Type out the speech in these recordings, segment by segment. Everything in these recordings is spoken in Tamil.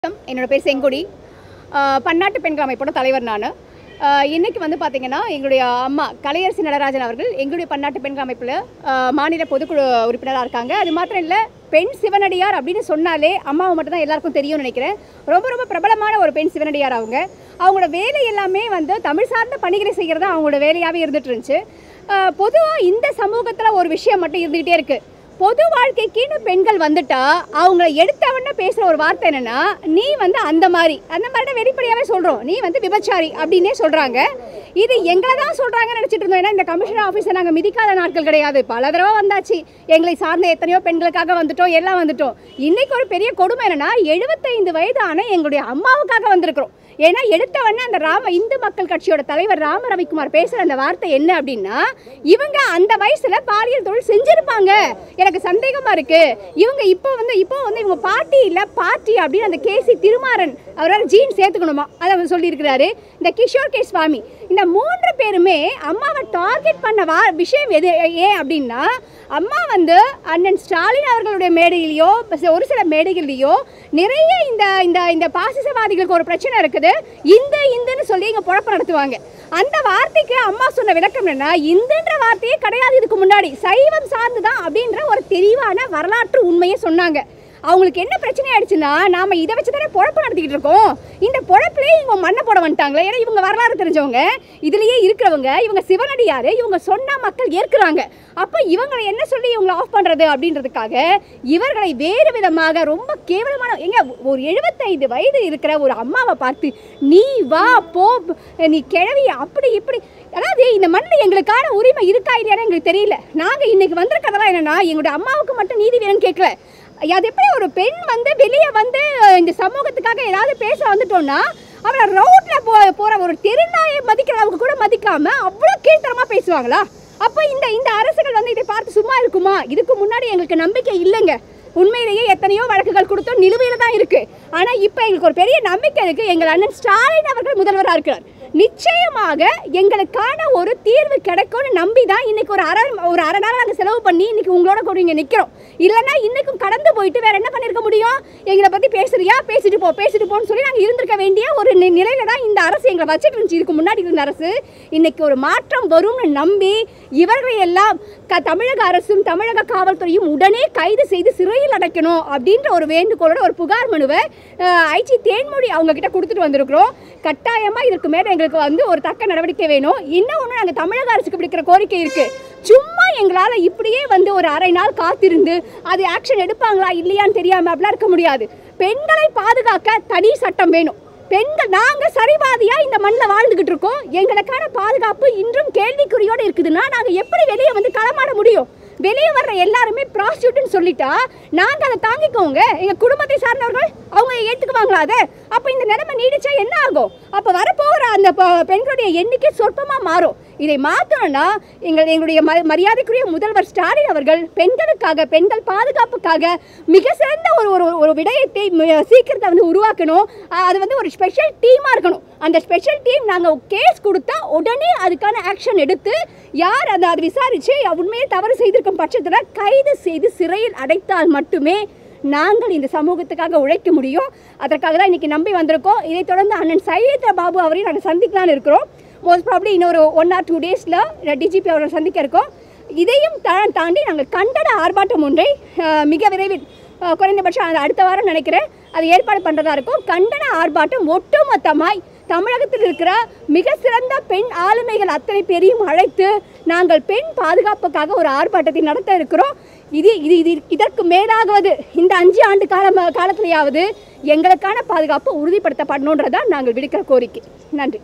வணக்கம் என்னோட பேர் செங்கொடி ஆஹ் பன்னாட்டு பெண்கள் அமைப்போட தலைவர் நான் இன்னைக்கு வந்து பார்த்தீங்கன்னா எங்களுடைய அம்மா கலையரசி நடராஜன் அவர்கள் எங்களுடைய பன்னாட்டு பெண்கள் அமைப்பில் ஆஹ் மாநில பொதுக்குழு உறுப்பினராக இருக்காங்க அது மாத்திரம் இல்லை பெண் சிவனடியார் அப்படின்னு சொன்னாலே அம்மாவை மட்டும் தான் எல்லாருக்கும் தெரியும்னு நினைக்கிறேன் ரொம்ப ரொம்ப பிரபலமான ஒரு பெண் சிவனடியார் அவங்க அவங்களோட வேலை எல்லாமே வந்து தமிழ் சார்ந்த பணிகளை செய்கிறது அவங்களோட வேலையாகவே இருந்துட்டு இருந்துச்சு பொதுவாக இந்த சமூகத்தில் ஒரு விஷயம் மட்டும் இருந்துகிட்டே இருக்குது பொது வாழ்க்கைக்குன்னு பெண்கள் வந்துட்டா அவங்கள எடுத்தவன பேசுற ஒரு வார்த்தை என்னன்னா நீ வந்து அந்த மாதிரி அந்த மாதிரி வெளிப்படையாவே சொல்றோம் நீ வந்து விபச்சாரி அப்படின்னே சொல்றாங்க இது எங்களை தான் சொல்றாங்கன்னு நினைச்சிட்டு இருந்தோம் ஏன்னா இந்த கமிஷனர் ஆஃபீஸை நாங்கள் மிதிக்காத நாட்கள் கிடையாது பல தடவை வந்தாச்சு எங்களை சார்ந்த எத்தனையோ பெண்களுக்காக வந்துட்டோம் எல்லாம் வந்துட்டோம் இன்னைக்கு ஒரு பெரிய கொடுமை என்னன்னா எழுபத்தைந்து வயதான எங்களுடைய அம்மாவுக்காக வந்திருக்கிறோம் ஏன்னா எடுத்தவொடனே அந்த ராம இந்து மக்கள் கட்சியோட தலைவர் ராம ரவிக்குமார் பேசுற அந்த வார்த்தை என்ன அப்படின்னா இவங்க அந்த வயசுல பாலியல் தொழில் செஞ்சிருப்பாங்க எனக்கு சந்தேகமா இருக்கு இவங்க இப்போ வந்து இப்போ வந்து இவங்க பாட்டி இல்ல பார்ட்டி அப்படின்னு அந்த கேசி திருமாறன் அவரால் ஜீன் சேர்த்துக்கணுமா அதை அவர் சொல்லியிருக்கிறாரு இந்த கிஷோர் கே சுவாமி இந்த மூன்று பேருமே அம்மாவை டார்கெட் பண்ண வா விஷயம் எது ஏன் அப்படின்னா அம்மா வந்து அண்ணன் ஸ்டாலின் அவர்களுடைய மேடையிலையோ ஒரு சில மேடைகள்லையோ நிறைய இந்த இந்த இந்த பாசிசவாதிகளுக்கு ஒரு பிரச்சனை இருக்குது இந்த இந்துன்னு சொல்லி இங்கே குழப்பம் நடத்துவாங்க அந்த வார்த்தைக்கு அம்மா சொன்ன விளக்கம் என்ன இந்துன்ற வார்த்தையே கிடையாது இதுக்கு முன்னாடி சைவம் சார்ந்து தான் அப்படின்ற ஒரு தெளிவான வரலாற்று உண்மையை சொன்னாங்க அவங்களுக்கு என்ன பிரச்சனை ஆயிடுச்சுன்னா நாம இதை வச்சு தானே பொழப்பு நடத்திக்கிட்டு இருக்கோம் இந்த பொழப்புலேயே இவங்க மண்ணை போட வந்துட்டாங்களே ஏன்னா இவங்க வரலாறு தெரிஞ்சவங்க இதுலயே இருக்கிறவங்க இவங்க சிவனடியாரு இவங்க சொன்னா மக்கள் ஏற்கிறாங்க அப்ப இவங்களை என்ன சொல்லி இவங்களை ஆஃப் பண்றது அப்படின்றதுக்காக இவர்களை வேறு விதமாக ரொம்ப கேவலமான எங்க ஒரு எழுபத்தைந்து வயது இருக்கிற ஒரு அம்மாவை பார்த்து நீ வா போ நீ கிழவி அப்படி இப்படி அதாவது இந்த மண்ணில் எங்களுக்கான உரிமை இருக்கா இல்லையான்னு எங்களுக்கு தெரியல நாங்கள் இன்னைக்கு வந்திருக்கிறதெல்லாம் என்னன்னா எங்களுடைய அம்மாவுக்கு மட்டும் நீதி வேணும்னு கேட்கல அது எப்படி ஒரு பெண் வந்து வெளியே வந்து இந்த சமூகத்துக்காக ஏதாவது பேச வந்துட்டோம்னா அவரை ரோட்ல போ போற ஒரு தெருநாயை மதிக்கிற அளவுக்கு கூட மதிக்காம அவ்வளோ கீழ்த்தரமா பேசுவாங்களா அப்போ இந்த இந்த அரசுகள் வந்து இதை பார்த்து சும்மா இருக்குமா இதுக்கு முன்னாடி எங்களுக்கு நம்பிக்கை இல்லைங்க உண்மையிலேயே எத்தனையோ வழக்குகள் கொடுத்தோம் நிலுவையில தான் இருக்கு ஆனா இப்போ எங்களுக்கு ஒரு பெரிய நம்பிக்கை இருக்கு எங்கள் அண்ணன் ஸ்டாலின் அவர்கள் முதல்வராக இருக்கிறார் நிச்சயமாக எங்களுக்கான ஒரு தீர்வு கிடைக்கும்னு நம்பி தான் இன்னைக்கு ஒரு அரை ஒரு அரை நாள் நாங்கள் செலவு பண்ணி இன்னைக்கு உங்களோட கூட இங்கே நிற்கிறோம் இல்லைன்னா இன்னைக்கும் கடந்து போயிட்டு வேற என்ன பண்ணியிருக்க முடியும் எங்களை பற்றி பேசுறியா பேசிட்டு போ பேசிட்டு போன்னு சொல்லி நாங்கள் இருந்திருக்க வேண்டிய ஒரு நி- நிலையில தான் இந்த அரசு எங்களை வச்சுட்டு இருந்துச்சு இதுக்கு முன்னாடி இருந்த அரசு இன்னைக்கு ஒரு மாற்றம் வரும்னு நம்பி இவர்களை எல்லாம் க தமிழக அரசும் தமிழக காவல்துறையும் உடனே கைது செய்து சிறையில் அடைக்கணும் அப்படின்ற ஒரு வேண்டுகோளோட ஒரு புகார் மனுவை ஐச்சி தேன்மொழி அவங்க கிட்ட கொடுத்துட்டு வந்திருக்கிறோம் கட்டாயமாக இதற்கு மேலே எங்களுக்கு வந்து ஒரு தக்க நடவடிக்கை வேணும் இன்னும் ஒன்று நாங்கள் தமிழக அரசுக்கு விடுக்கிற கோரிக்கை இருக்கு சும்மா எங்களால் இப்படியே வந்து ஒரு அரை நாள் காத்திருந்து அது ஆக்ஷன் எடுப்பாங்களா இல்லையான்னு தெரியாமல் அப்படிலாம் இருக்க முடியாது பெண்களை பாதுகாக்க தனி சட்டம் வேணும் பெண்கள் நாங்க சரிவாதியா இந்த மண்ணில் வாழ்ந்துகிட்டு இருக்கோம் எங்களுக்கான பாதுகாப்பு இன்றும் கேள்விக்குறியோடு இருக்குதுன்னா நாங்க எப்படி வெளியே வந்து களமாட முடியும் வெளியே வர்ற எல்லாருமே ப்ராஸ்டியூட்னு சொல்லிட்டா நாங்க அதை தாங்கிக்கோங்க எங்க குடும்பத்தை சார்ந்தவர்கள் அவங்க ஏத்துக்குவாங்களா அதை அப்ப இந்த நிலைமை நீடிச்சா என்ன ஆகும் அப்ப வரப்போகிற அந்த ப- பெண்களுடைய எண்ணிக்கை சொற்பமா மாறும் இதை மாற்றணும்னா எங்கள் எங்களுடைய ம- மரியாதைக்குரிய முதல்வர் ஸ்டாலின் அவர்கள் பெண்களுக்காக பெண்கள் பாதுகாப்புக்காக மிக சிறந்த ஒரு ஒரு ஒரு விடயத்தை ம- சீக்கிரத்தை வந்து உருவாக்கணும் அஹ் அது வந்து ஒரு ஸ்பெஷல் டீமாக இருக்கணும் அந்த ஸ்பெஷல் டீம் நாங்கள் கேஸ் கொடுத்தா உடனே அதுக்கான ஆக்ஷன் எடுத்து யார் அதை அதை விசாரித்து உண்மையை தவறு செய்திருக்கும் பட்சத்தில் கைது செய்து சிறையில் அடைத்தால் மட்டுமே நாங்கள் இந்த சமூகத்துக்காக உழைக்க முடியும் அதற்காக தான் இன்னைக்கு நம்பி வந்திருக்கோம் இதைத் தொடர்ந்து அண்ணன் சையத்ர பாபு அவரையும் நாங்கள் சந்திக்கலாம்னு இருக்கிறோம் மோஸ்ட் ப்ராப்ளி இன்னொரு ஒன் ஆர் டூ டேஸில் டிஜிபி அவரை சந்திக்க இருக்கோம் இதையும் தா- தாண்டி நாங்கள் கண்டன ஆர்ப்பாட்டம் ஒன்றை அஹ், மிக விரைவில் அஹ், குறைந்தபட்சம் அது அடுத்த வாரம் நினைக்கிறேன் அது ஏற்பாடு பண்ணுறதா இருக்கும் கண்டன ஆர்ப்பாட்டம் ஒட்டுமொத்தமாய் தமிழகத்தில் இருக்கிற மிக சிறந்த பெண் ஆளுமைகள் அத்தனை பேரையும் அழைத்து நாங்கள் பெண் பாதுகாப்புக்காக ஒரு ஆர்ப்பாட்டத்தை நடத்த இருக்கிறோம் இது இது இது இதற்கு மேலாகவது இந்த அஞ்சு ஆண்டு காலம் காலத்திலேயாவது எங்களுக்கான பாதுகாப்பு உறுதிப்படுத்தப்படணுன்றதான் நாங்கள் விடுக்கிற கோரிக்கை நன்றி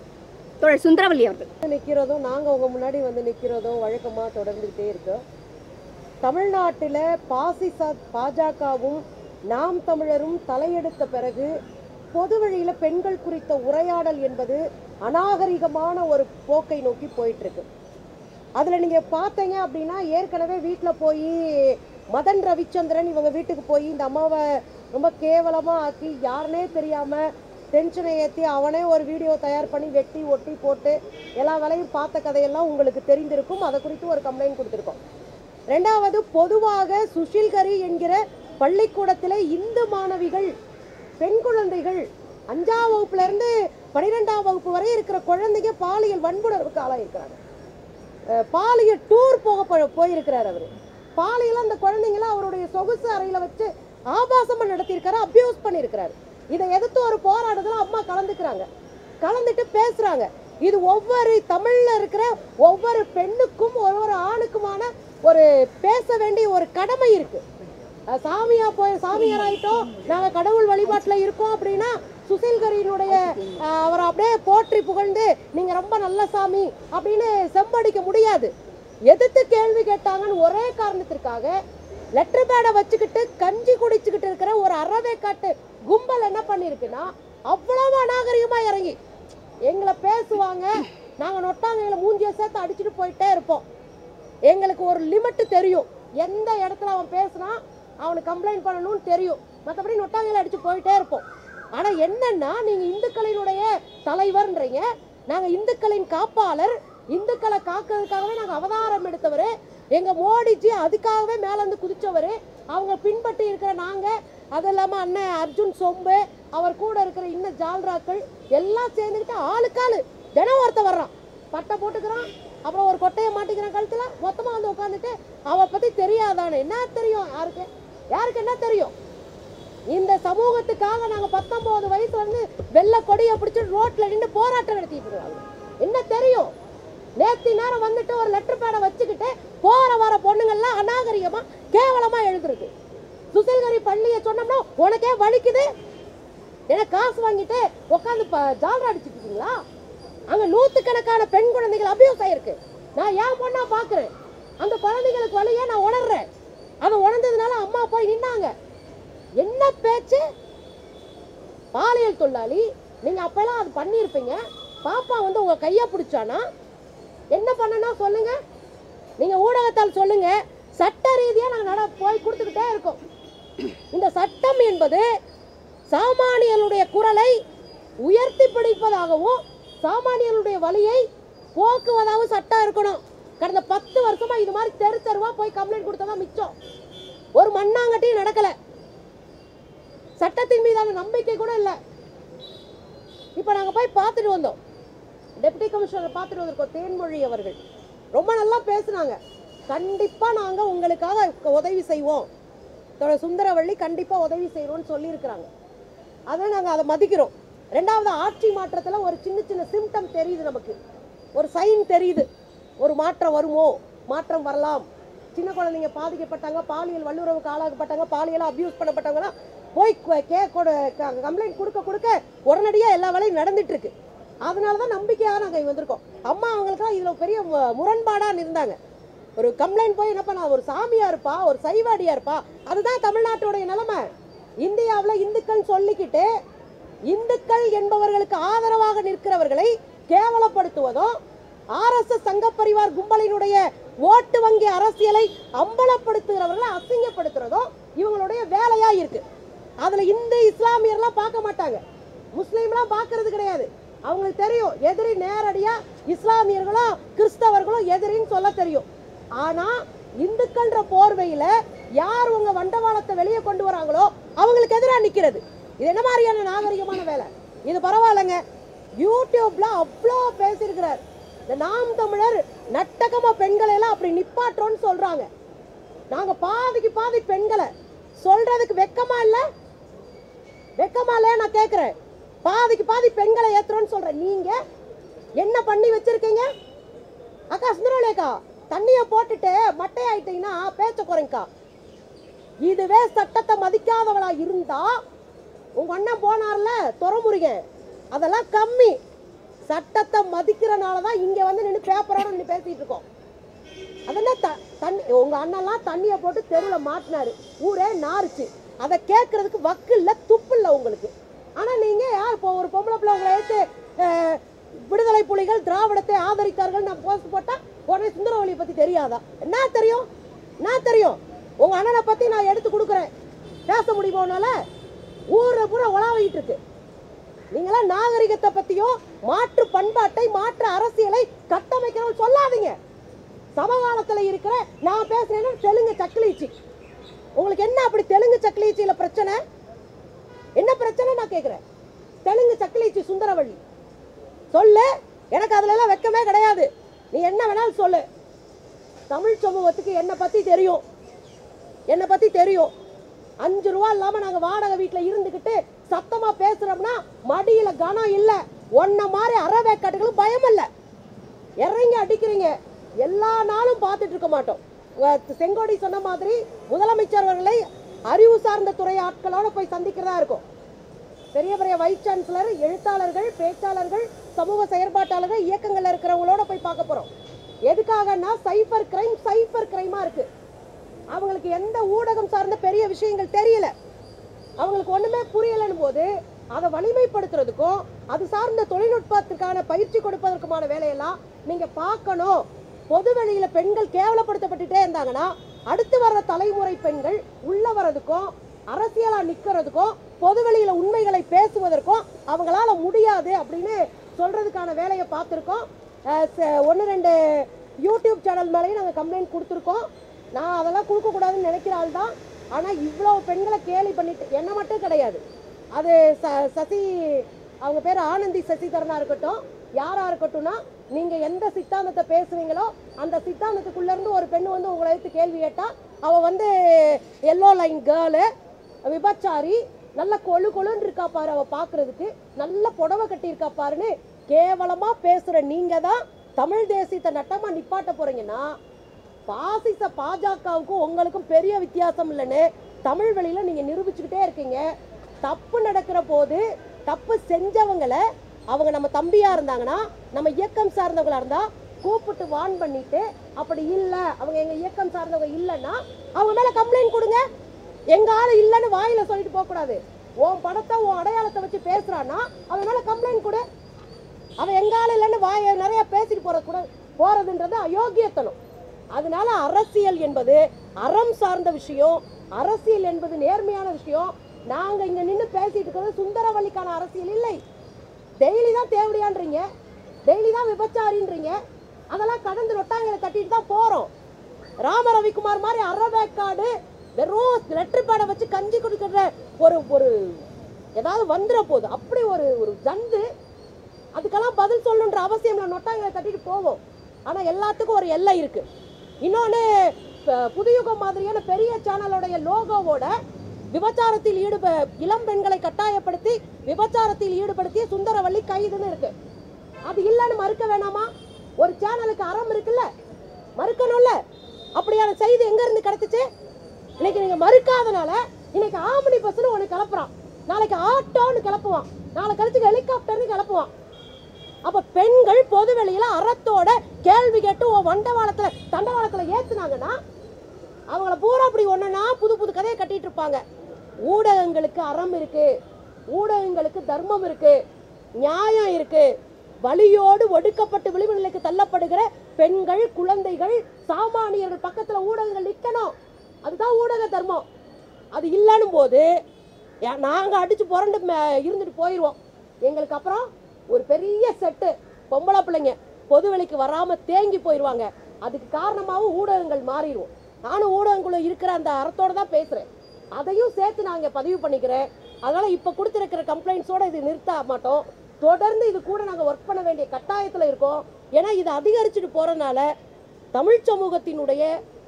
தோழர் சுந்தரவல்லி அவர்கள் நிற்கிறதும் நாங்கள் உங்க முன்னாடி வந்து நிற்கிறதும் வழக்கமாக தொடர்ந்துக்கிட்டே இருக்கு தமிழ்நாட்டில் பாசிச பாஜகவும் நாம் தமிழரும் தலையெடுத்த பிறகு பொது வழியில் பெண்கள் குறித்த உரையாடல் என்பது அநாகரிகமான ஒரு போக்கை நோக்கி போயிட்டு இருக்கு அதில் நீங்கள் பார்த்தீங்க அப்படின்னா ஏற்கனவே வீட்டில் போய் மதன் ரவிச்சந்திரன் இவங்க வீட்டுக்கு போய் இந்த அம்மாவை ரொம்ப கேவலமாக ஆக்கி யாருனே தெரியாமல் டென்ஷனை ஏற்றி அவனே ஒரு வீடியோ தயார் பண்ணி வெட்டி ஒட்டி போட்டு எல்லா வேலையும் பார்த்த கதையெல்லாம் உங்களுக்கு தெரிந்திருக்கும் அதை குறித்து ஒரு கம்ப்ளைண்ட் கொடுத்துருக்கோம் ரெண்டாவது பொதுவாக சுஷில்கரி என்கிற பள்ளிக்கூடத்தில் இந்து மாணவிகள் பெண் குழந்தைகள் அஞ்சாம் வகுப்புல இருந்து பன்னிரெண்டாம் வகுப்பு வரை இருக்கிற குழந்தைங்க பாலியல் வன்புணர்வுக்கு ஆளாயிருக்கிறாங்க அஹ் பாலியல் டூர் போக போ- போயிருக்கிறார் அவர் பாலியல் அந்த குழந்தைங்கள அவருடைய சொகுசு அறையில வச்சு ஆபாசமா நடத்தியிருக்காரு அபியூஸ் பண்ணியிருக்கிறாரு இதை எதிர்த்து ஒரு போராட்டத்துல அம்மா கலந்துக்கிறாங்க கலந்துட்டு பேசுறாங்க இது ஒவ்வொரு தமிழ்ல இருக்கிற ஒவ்வொரு பெண்ணுக்கும் ஒவ்வொரு ஆணுக்குமான ஒரு பேச வேண்டிய ஒரு கடமை இருக்கு அஹ் சாமியா போய் சாமியார் ஆயிட்டோம் நாங்க கடவுள் வழிபாட்டுல இருக்கோம் அப்படின்னா சுசில்கரியினுடைய அஹ், அவரை அப்படியே போற்றி புகழ்ந்து நீங்க ரொம்ப நல்ல சாமி அப்படின்னு செம்படிக்க முடியாது எதிர்த்து கேள்வி கேட்டாங்கன்னு ஒரே காரணத்திற்காக லெட்டர் பேடை வச்சுக்கிட்டு கஞ்சி குடிச்சுக்கிட்டு இருக்கிற ஒரு அறவேக்காட்டு கும்பல் என்ன பண்ணிருக்குன்னா அவ்வளவு அநாகரிகமா இறங்கி எங்களை பேசுவாங்க நாங்க நொட்டாங்க மூஞ்சிய சேர்த்து அடிச்சுட்டு போயிட்டே இருப்போம் எங்களுக்கு ஒரு லிமிட் தெரியும் எந்த இடத்துல அவன் பேசுனா அவனுக்கு கம்ப்ளைண்ட் பண்ணணும்னு தெரியும் மற்றபடி நொட்டாங்கையில் அடிச்சு போயிட்டே இருப்போம் ஆனா என்னன்னா நீங்க இந்துக்களினுடைய தலைவர்ன்றீங்க நாங்க இந்துக்களின் காப்பாளர் இந்துக்களை காக்கிறதுக்காகவே நாங்க அவதாரம் எடுத்தவர் எங்க மோடிஜி அதுக்காகவே மேல இருந்து குதிச்சவர் அவங்க பின்பற்றி இருக்கிற நாங்க அது இல்லாம அண்ணன் அர்ஜுன் சொம்பு அவர் கூட இருக்கிற இன்னும் ஜால்ராக்கள் எல்லாம் சேர்ந்துக்கிட்டு ஆளுக்காளு தினம் ஒருத்த வர்றான் பட்டை போட்டுக்கிறான் அப்புறம் ஒரு கொட்டையை மாட்டிக்கிறான் கழுத்துல மொத்தமா வந்து உட்காந்துட்டு அவ பத்தி தெரியாதானே என்ன தெரியும் யாருக்கு யாருக்கு என்ன தெரியும் இந்த சமூகத்துக்காக நாங்க பத்தொன்பது வயசுல இருந்து வெள்ளை கொடியை பிடிச்சு ரோட்ல நின்று போராட்டம் நடத்திட்டு இருக்காங்க என்ன தெரியும் நேத்தி நேரம் வந்துட்டு ஒரு லெட்டர் பேடை வச்சுக்கிட்டு போற வர பொண்ணுங்கள்லாம் அநாகரிகமா கேவலமா எழுதுறது சுசில்கரி பள்ளியை சொன்னோம்னா உனக்கே வலிக்குது ஏன்னா காசு வாங்கிட்டு உட்காந்து ஜாலரா அடிச்சுட்டு இருக்கீங்களா அங்க நூத்துக்கணக்கான பெண் குழந்தைகள் அபியூஸ் ஆயிருக்கு நான் ஏன் பொண்ணா பாக்குறேன் அந்த குழந்தைகளுக்கு வழியே நான் உணர்றேன் அதை உணர்ந்ததுனால அம்மா போய் நின்னாங்க என்ன பேச்சு பாலியல் தொழிலாளி நீங்க அப்பெல்லாம் அது பண்ணியிருப்பீங்க பாப்பா வந்து உங்க கையை பிடிச்சானா என்ன பண்ணணும் சொல்லுங்க நீங்க ஊடகத்தால் சொல்லுங்க சட்ட ரீதியா நாங்க நட போய் கொடுத்துக்கிட்டே இருக்கோம் இந்த சட்டம் என்பது சாமானியனுடைய குரலை உயர்த்தி பிடிப்பதாகவும் சாமானியனுடைய வழியை போக்குவதாகவும் சட்டம் இருக்கணும் கடந்த பத்து வருஷமா இது மாதிரி தெரு தெருவா போய் கம்ப்ளைண்ட் கொடுத்ததா மிச்சம் ஒரு மண்ணாங்கட்டியும் நடக்கல சட்டத்தின் மீதான நம்பிக்கை கூட இல்லை இப்போ நாங்கள் போய் பார்த்துட்டு வந்தோம் டெப்டி கமிஷனர் பார்த்துட்டு வந்திருக்கோம் தேன்மொழி அவர்கள் ரொம்ப நல்லா பேசுனாங்க கண்டிப்பாக நாங்கள் உங்களுக்காக உதவி செய்வோம் தோட சுந்தரவள்ளி கண்டிப்பாக உதவி செய்கிறோம்னு சொல்லியிருக்கிறாங்க அதை நாங்கள் அதை மதிக்கிறோம் ரெண்டாவது ஆட்சி மாற்றத்தில் ஒரு சின்ன சின்ன சிம்டம் தெரியுது நமக்கு ஒரு சைன் தெரியுது ஒரு மாற்றம் வருமோ மாற்றம் வரலாம் சின்ன குழந்தைங்க பாதிக்கப்பட்டாங்க பாலியல் வல்லுறவுக்கு ஆளாக்கப்பட்டாங்க பாலியலாக அபியூஸ் பண்ணப்பட்டவங்கன்னா போய் கு- கே கம்ப்ளைண்ட் கொடுக்க கொடுக்க உடனடியாக எல்லா வேலையும் நடந்துட்டு இருக்கு அதனால தான் நம்பிக்கையாக நாங்கள் இங்கே வந்திருக்கோம் அம்மா அவங்களுக்குலாம் இதில் பெரிய மு- முரண்பாடான்னு இருந்தாங்க ஒரு கம்ப்ளைண்ட் போய் என்ன பண்ண ஒரு சாமியா இருப்பா ஒரு சைவாடியா இருப்பா அதுதான் தமிழ்நாட்டுடைய நிலைமை இந்தியாவில் இந்துக்கள் சொல்லிக்கிட்டு இந்துக்கள் என்பவர்களுக்கு ஆதரவாக நிற்கிறவர்களை கேவலப்படுத்துவதும் ஆர்எஸ்எஸ் சங்க பரிவார் கும்பலினுடைய ஓட்டு வங்கி அரசியலை அம்பலப்படுத்துகிறவர்களை அசிங்கப்படுத்துறதும் இவங்களுடைய வேலையா இருக்கு அதுல இந்து இஸ்லாமியர்லாம் பார்க்க மாட்டாங்க முஸ்லீம்லாம் பார்க்கறது கிடையாது அவங்களுக்கு தெரியும் எதிரி நேரடியா இஸ்லாமியர்களும் கிறிஸ்தவர்களும் எதிரின்னு சொல்ல தெரியும் ஆனா இந்துக்கள்ன்ற போர்வையில யார் உங்க வண்டவாளத்தை வெளியே கொண்டு வராங்களோ அவங்களுக்கு எதிராக நிக்கிறது இது என்ன மாதிரியான நாகரிகமான வேலை இது பரவாயில்லைங்க யூடியூப்ல அவ்வளோ பேசியிருக்கிறார் இந்த நாம் தமிழர் நட்டகமா பெண்களை எல்லாம் அப்படி நிப்பாட்டுறோம்னு சொல்றாங்க நாங்க பாதிக்கு பாதி பெண்களை சொல்றதுக்கு வெக்கமா இல்ல வெக்கமா இல்ல நான் கேக்குறேன் பாதிக்கு பாதி பெண்களை ஏத்துறோம்னு சொல்றேன் நீங்க என்ன பண்ணி வச்சிருக்கீங்க அக்கா சுந்தரலேக்கா தண்ணிய போட்டுட்டு மட்டை ஆயிட்டீங்கன்னா பேச்ச குறைங்கக்கா இதுவே சட்டத்தை மதிக்காதவளா இருந்தா உங்க அண்ணன் போனார்ல துறமுருகன் அதெல்லாம் கம்மி சட்டத்தை மதிக்கிறனால தான் இங்க வந்து நின்று பேப்பரோட நின்று பேசிட்டு இருக்கோம் அதெல்லாம் த தண்ணி உங்க அண்ணன்லாம் தண்ணியை போட்டு தெருவில் மாட்டினாரு ஊரே நாறுச்சு அதை கேட்கறதுக்கு வக்கு இல்லை துப்பு இல்லை உங்களுக்கு ஆனா நீங்க யார் இப்போ ஒரு பொம்பளை பிள்ளை உங்களை எடுத்து அஹ், விடுதலை புலிகள் திராவிடத்தை ஆதரித்தார்கள் நான் போஸ்ட் போட்டா உடனே சுந்தரவழியை பத்தி தெரியாதா என்ன தெரியும் என்ன தெரியும் உங்க அண்ணனை பத்தி நான் எடுத்து கொடுக்குறேன் பேச முடியுமா உன்னால ஊரை பூரா உலாவிட்டு இருக்கு நீங்களாம் நாகரிகத்தை பத்தியும் மாற்று பண்பாட்டை மாற்று அரசியலை கட்டமைக்கிறோம் சொல்லாதீங்க சமகாலத்துல இருக்கிற நான் பேசுறேன்னா தெலுங்கு சக்கிலீச்சி உங்களுக்கு என்ன அப்படி தெலுங்கு சக்கிலீச்சியில பிரச்சனை என்ன பிரச்சனை நான் கேட்குறேன் தெலுங்கு சக்கிலிச்சு சுந்தரவள்ளி சொல்லு எனக்கு அதுல எல்லாம் வெக்கமே கிடையாது நீ என்ன வேணாலும் சொல்லு தமிழ் சமூகத்துக்கு என்னை பத்தி தெரியும் என்னை பத்தி தெரியும் அஞ்சு ரூபா இல்லாம நாங்க வாடகை வீட்டுல இருந்துகிட்டு சத்தமா பேசுறோம்னா மடியில கனம் இல்ல ஒன்ன மாதிரி அறவேக்காட்டுகளும் பயம் இல்ல இறங்கி அடிக்கிறீங்க எல்லா நாளும் பார்த்துட்டு இருக்க மாட்டோம் உங்க செங்கோடி சொன்ன மாதிரி முதலமைச்சர் அவர்களை அறிவு சார்ந்த துறை ஆட்களோட போய் சந்திக்கிறதா இருக்கும் பெரிய பெரிய வைஸ் சான்சலர் எழுத்தாளர்கள் பேச்சாளர்கள் சமூக செயற்பாட்டாளர்கள் இயக்கங்கள்ல இருக்கிறவங்களோட போய் பார்க்க போறோம் எதுக்காகன்னா சைபர் கிரைம் சைபர் கிரைமா இருக்கு அவங்களுக்கு எந்த ஊடகம் சார்ந்த பெரிய விஷயங்கள் தெரியல அவங்களுக்கு ஒண்ணுமே புரியலன்னும் போது அதை வலிமைப்படுத்துறதுக்கும் அது சார்ந்த தொழில்நுட்பத்துக்கான பயிற்சி கொடுப்பதற்குமான வேலையெல்லாம் நீங்க பார்க்கணும் பொது வெளியில பெண்கள் கேவலப்படுத்தப்பட்டுட்டே இருந்தாங்கன்னா அடுத்து வர்ற தலைமுறை பெண்கள் உள்ள வர்றதுக்கும் அரசியலா நிக்கிறதுக்கும் பொது வெளியில உண்மைகளை பேசுவதற்கும் அவங்களால முடியாது அப்படின்னு சொல்றதுக்கான வேலையை பார்த்துருக்கோம் ஒன்று ரெண்டு யூடியூப் சேனல் மேலேயும் நாங்கள் கம்ப்ளைண்ட் கொடுத்துருக்கோம் நான் அதெல்லாம் கொடுக்கக்கூடாதுன்னு நினைக்கிற ஆள் தான் ஆனால் இவ்வளோ பெண்களை கேலி பண்ணிட்டு என்ன மட்டும் கிடையாது அது ச சசி அவங்க பேர் ஆனந்தி சசிதரனா இருக்கட்டும் யாரா இருக்கட்டும்னா நீங்க எந்த சித்தாந்தத்தை பேசுவீங்களோ அந்த சித்தாந்தத்துக்குள்ள இருந்து ஒரு பெண் வந்து உங்களை எடுத்து கேள்வி கேட்டா அவ வந்து எல்லோ லைன் கேர்ளு விபச்சாரி நல்ல கொழு கொழுன்னு இருக்கா பாரு அவ பாக்குறதுக்கு நல்ல புடவை கட்டி இருக்கா பாருன்னு கேவலமா பேசுற நீங்க தான் தமிழ் தேசியத்தை நட்டமா நிப்பாட்ட போறீங்கன்னா பாசிச பாஜகவுக்கும் உங்களுக்கும் பெரிய வித்தியாசம் இல்லைன்னு தமிழ் வெளியில நீங்க நிரூபிச்சுக்கிட்டே இருக்கீங்க தப்பு நடக்கிற போது தப்பு செஞ்சவங்கள அவங்க நம்ம தம்பியா இருந்தாங்கன்னா நம்ம இயக்கம் சார்ந்தவங்களா இருந்தா கூப்பிட்டு வான் பண்ணிட்டு அப்படி இல்ல அவங்க எங்க இயக்கம் சார்ந்தவங்க இல்லைன்னா அவங்க மேல கம்ப்ளைண்ட் கொடுங்க எங்க ஆளு இல்லைன்னு வாயில சொல்லிட்டு போக கூடாது உன் படத்தை உன் அடையாளத்தை வச்சு பேசுறான்னா அவன் மேல கம்ப்ளைண்ட் கொடு அவன் எங்க ஆளு இல்லைன்னு வாய நிறைய பேசிட்டு போறது கூட போறதுன்றது அயோக்கியத்தனம் அதனால அரசியல் என்பது அறம் சார்ந்த விஷயம் அரசியல் என்பது நேர்மையான விஷயம் நாங்க இங்க நின்னு பேசிட்டு இருக்கிறது சுந்தரவல்லிக்கான அரசியல் இல்லை டெய்லி தான் தேவடியான்றீங்க டெய்லி தான் விபச்சாரின்றீங்க அதெல்லாம் கடந்து நொட்டாங்களை கட்டிட்டு தான் போறோம் ராம ரவிக்குமார் மாதிரி அறவேக்காடு வெறும் லெட்டர் பேடை வச்சு கஞ்சி குடிக்கிற ஒரு ஒரு ஏதாவது வந்துட போகுது அப்படி ஒரு ஒரு ஜந்து அதுக்கெல்லாம் பதில் சொல்லணுன்ற அவசியம் இல்லை நொட்டாங்களை தட்டிட்டு போவோம் ஆனா எல்லாத்துக்கும் ஒரு எல்லை இருக்கு இன்னொன்னு ப- புதுயுகம் மாதிரியான பெரிய சேனலோடைய லோகோவோட விபச்சாரத்தில் ஈடுப இளம் பெண்களை கட்டாயப்படுத்தி விபச்சாரத்தில் ஈடுபடுத்திய சுந்தரவள்ளி கைதுன்னு இருக்கு அது இல்லைன்னு மறுக்க வேணாமா ஒரு சேனலுக்கு அறம் இருக்குல்ல மறுக்கணும்ல அப்படியான செய்தி எங்க இருந்து கிடைச்சிச்சு இன்னைக்கு நீங்க மறுக்காதனால இன்னைக்கு ஆம்பளி பஸ்னு ஒண்ணு கிளப்புறான் நாளைக்கு ஆட்டோன்னு கிளப்புவான் நாளை கழிச்சு ஹெலிகாப்டர்னு கிளப்புவான் அப்ப பெண்கள் பொது வெளியில அறத்தோட கேள்வி கேட்டு உன் வண்டவாளத்துல தண்டவாளத்துல ஏத்துனாங்கன்னா அவங்கள பூரா அப்படி ஒண்ணுனா புது புது கதையை கட்டிட்டு இருப்பாங்க ஊடகங்களுக்கு அறம் இருக்கு ஊடகங்களுக்கு தர்மம் இருக்கு நியாயம் இருக்கு வலியோடு ஒடுக்கப்பட்டு விளிம்பு நிலைக்கு தள்ளப்படுகிற பெண்கள் குழந்தைகள் சாமானியர்கள் பக்கத்துல ஊடகங்கள் நிக்கணும் அதுதான் ஊடக தர்மம் அது இல்லைன்னும் போது ஏ- நாங்க அடிச்சு புரண்டு ம- இருந்துட்டு போயிடுவோம் எங்களுக்கு அப்புறம் ஒரு பெரிய செட்டு பொம்பளை பிள்ளைங்க பொது வெளிக்கு வராம தேங்கி போயிடுவாங்க அதுக்கு காரணமாகவும் ஊடகங்கள் மாறிடுவோம் நானும் ஊடகங்களும் இருக்கிற அந்த அறத்தோட தான் பேசுறேன் அதையும் சேர்த்து நான் இங்க பதிவு பண்ணிக்கிறேன் அதனால இப்ப கொடுத்துருக்கிற கம்ப்ளைண்ட்ஸோட இது நிறுத்த மாட்டோம் தொடர்ந்து இது கூட நாங்க ஒர்க் பண்ண வேண்டிய கட்டாயத்துல இருக்கோம் ஏன்னா இது அதிகரிச்சுட்டு போறதுனால தமிழ் சமூகத்தினுடைய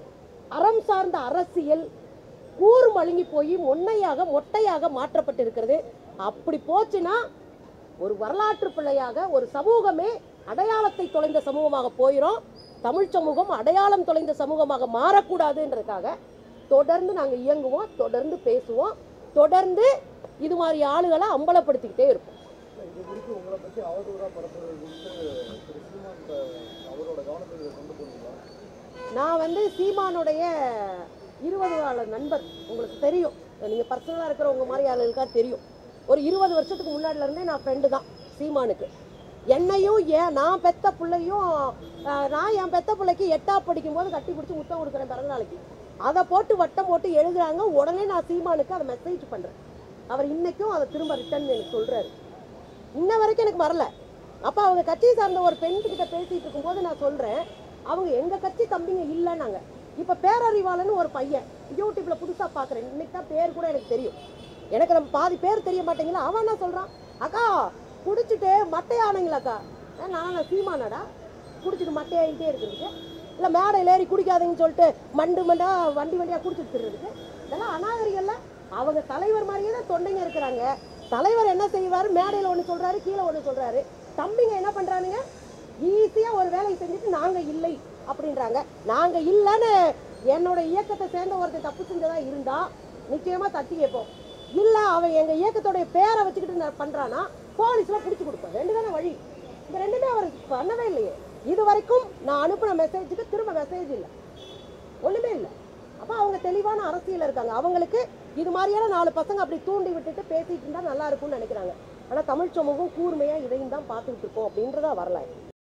அறம் சார்ந்த அரசியல் கூர் மழுங்கி போய் மொன்னையாக மொட்டையாக மாற்றப்பட்டிருக்கிறது அப்படி போச்சுன்னா ஒரு வரலாற்று பிள்ளையாக ஒரு சமூகமே அடையாளத்தை தொலைந்த சமூகமாக போயிடும் தமிழ் சமூகம் அடையாளம் தொலைந்த சமூகமாக மாறக்கூடாதுன்றதுக்காக தொடர்ந்து நாங்கள் இயங்குவோம் தொடர்ந்து பேசுவோம் தொடர்ந்து இது மாதிரி ஆளுகளை அம்பலப்படுத்திக்கிட்டே இருப்போம் இது குறித்து உங்களை பற்றி அவதூறாக பரப்புறது குறித்து திரு சீமான் அவரோட கவனத்துக்கு இதை கொண்டு போனீங்களா நான் வந்து சீமானுடைய இருபது கால நண்பர் உங்களுக்கு தெரியும் நீங்கள் பர்சனலாக இருக்கிறவங்க மாதிரி ஆளுகளுக்கா தெரியும் ஒரு இருபது வருஷத்துக்கு முன்னாடில இருந்தே நான் ஃப்ரெண்டு தான் சீமானுக்கு என்னையும் ஏன் நான் பெத்த பிள்ளையும் ஆஹ், நான் என் பெத்த பிள்ளைக்கு எட்டா படிக்கும்போது கட்டி பிடிச்சி முத்தம் கொடுக்குறேன் பிறந்த நாளைக்கு அதை போட்டு வட்டம் போட்டு எழுதுறாங்க உடனே நான் சீமானுக்கு அதை மெசேஜ் பண்ணுறேன் அவர் இன்னைக்கும் அதை திரும்ப ரிட்டர்ன் எனக்கு சொல்கிறாரு இன்ன வரைக்கும் எனக்கு வரல அப்போ அவங்க கட்சியை சார்ந்த ஒரு பெண்கிட்ட பேசிட்டு இருக்கும்போது நான் சொல்கிறேன் அவங்க எங்கள் கட்சி தம்பிங்க இல்லைன்னாங்க இப்போ பேரறிவாளன்னு ஒரு பையன் யூடியூப்ல புதுசாக பார்க்குறேன் இன்னைக்கு தான் பேர் கூட எனக்கு தெரியும் எனக்கு நம்ம பாதி பேர் தெரிய மாட்டேங்களா அவன் என்ன சொல்றான் அக்கா குடிச்சிட்டு மட்டையானங்களாக்கா நான் சீமானடா குடிச்சிட்டு மட்டையாகிட்டே இருக்கிறதுக்கு இல்லை மேடையில் ஏறி குடிக்காதீங்கன்னு சொல்லிட்டு மண்டு மண்டா வண்டி வண்டியாக குடிச்சிட்டு இருக்கிறதுக்கு இதெல்லாம் அநாகரிகம்ல அவங்க தலைவர் மாதிரியே தான் தொண்டைங்க இருக்கிறாங்க தலைவர் என்ன செய்வாரு மேடையில் ஒன்று சொல்றாரு கீழே ஒன்று சொல்றாரு தம்பிங்க என்ன பண்றானுங்க ஈஸியா ஒரு வேலையை செஞ்சுட்டு நாங்க இல்லை அப்படின்றாங்க நாங்க இல்லைன்னு என்னோட இயக்கத்தை சேர்ந்த ஒருத்தர் தப்பு செஞ்சதா இருந்தா நிச்சயமா தட்டி கேட்போம் இல்ல அவன் எங்க இயக்கத்தோடைய பேரை வச்சுக்கிட்டு நான் பண்றானா போலீஸ்ல பிடிச்சு கொடுப்போம் ரெண்டு தானே வழி இந்த ரெண்டுமே அவர் பண்ணவே இல்லையே இது வரைக்கும் நான் அனுப்பின மெசேஜுக்கு திரும்ப மெசேஜ் இல்லை ஒண்ணுமே இல்லை அப்ப அவங்க தெளிவான அரசியல் இருக்காங்க அவங்களுக்கு இது மாதிரியான நாலு பசங்க அப்படி தூண்டி விட்டுட்டு பேசிட்டு இருந்தா நல்லா இருக்கும்னு நினைக்கிறாங்க ஆனா தமிழ் சமூகம் கூர்மையா இதையும் தான் பார்த்துட்டு இருக்கோம் அப்படின்றதா வரல